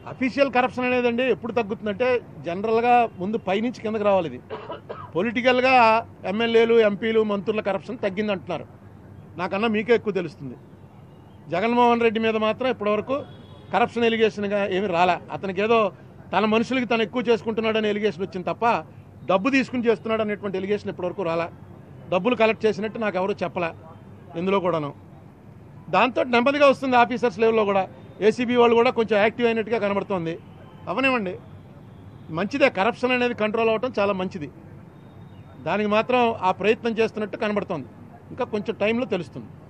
official corruption అనేదండి ఎప్పుడు తగ్గుతుందంటే జనరల్గా ముందు పైనుంచి కిందకి రావాలి ఇది పొలిటికల్గా ఎమ్మెల్యేలు ఎంపీలు మంత్రుల కరప్షన్ తగ్గింది అంటున్నారు నాకన్నా మీకే ఎక్కువ తెలుస్తుంది జగన్మోహన్ రెడ్డి మీద మాత్రం ఇప్పటివరకు కరప్షన్ ఎలిగేషన్గా ఏమి రాలే అతనికి ఏదో తన మనుషులకి తను ఎక్కువ చేసుకుంటున్నాడని ఎలిగేషన్ వచ్చింది తప్ప డబ్బు తీసుకుని చేస్తున్నాడు అనేటువంటి ఎలిగేషన్ ఇప్పటివరకు రాలా డబ్బులు కలెక్ట్ చేసినట్టు నాకు ఎవరు చెప్పలే ఇందులో కూడాను దాంతో నెమ్మదిగా వస్తుంది ఆఫీసర్స్ లెవెల్లో కూడా ఏసీబీ వాళ్ళు కూడా కొంచెం యాక్టివ్ అయినట్టుగా కనబడుతోంది అవనివ్వండి మంచిదే కరప్షన్ అనేది కంట్రోల్ అవ్వటం చాలా మంచిది దానికి మాత్రం ఆ ప్రయత్నం చేస్తున్నట్టు కనబడుతోంది ఇంకా కొంచెం టైంలో తెలుస్తుంది